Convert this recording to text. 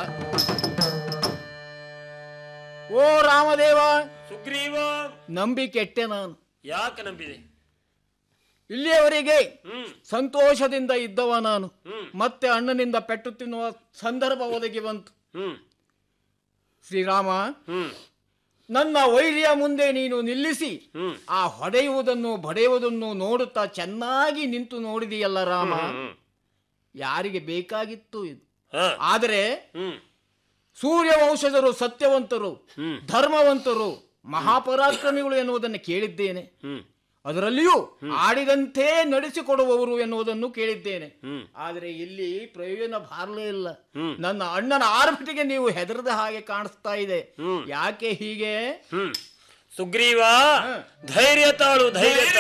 ಓ ರಾಮದೇವ ಸುಗ್ರೀವ ನಂಬಿ ಕೆಟ್ಟೆ ನಾನು ಯಾಕೆ ನಂಬಿದೆ ಇಲ್ಲಿಯವರೆಗೆ ಹ್ಮ್ ಸಂತೋಷದಿಂದ ಇದ್ದವ ನಾನು ಹ್ಮ್. ಮತ್ತೆ ಅಣ್ಣನಿಂದ ಪೆಟ್ಟು ತಿನ್ನುವ ಸಂದರ್ಭ ಒದಗಿ ಬಂತು ಹ್ಮ್ ಶ್ರೀರಾಮ ಹ್ಮ್ ನನ್ನ ವೈರ್ಯ ಮುಂದೆ ನೀನು ನಿಲ್ಲಿಸಿ ಹ್ಮ್ ಆ ಹೊಡೆಯುವುದನ್ನು ಬಡೆಯುವುದನ್ನು ನೋಡುತ್ತಾ ಚೆನ್ನಾಗಿ ನಿಂತು ನೋಡಿದೆಯಲ್ಲ ರಾಮ ಹ್ಮ್ ಯಾರಿಗೆ ಬೇಕಾಗಿತ್ತು ಇದು ಹಾ ಆದರೆ ಹ್ಮ್ ಸೂರ್ಯವಂಶಜರು ಸತ್ಯವಂತರು ಹ್ಮ್ ಧರ್ಮವಂತರು ಮಹಾಪರಾಕ್ರಮಿಗಳು ಎನ್ನುವುದನ್ನು ಕೇಳಿದ್ದೇನೆ ಹ್ಮ್ ಅದರಲ್ಲಿಯೂ ಆಡಿದಂತೆ ನಡೆಸಿಕೊಡುವವರು ಎನ್ನುವುದನ್ನು ಕೇಳಿದ್ದೇನೆ ಹ್ಮ್ ಆದರೆ ಇಲ್ಲಿ ಪ್ರಯೋಜನ ಬಾರಲೇ ಇಲ್ಲ ಹ್ಮ್. ನನ್ನ ಅಣ್ಣನ ಆರ್ಭಟಿಗೆ ನೀವು ಹೆದರದ ಹಾಗೆ ಕಾಣಿಸ್ತಾ ಇದೆ ಹ್ಮ್. ಯಾಕೆ ಹೀಗೆ ಹ್ಮ್ ಸುಗ್ರೀವ ಧೈರ್ಯ ತಾಳು ಧೈರ್ಯ ತಾಳು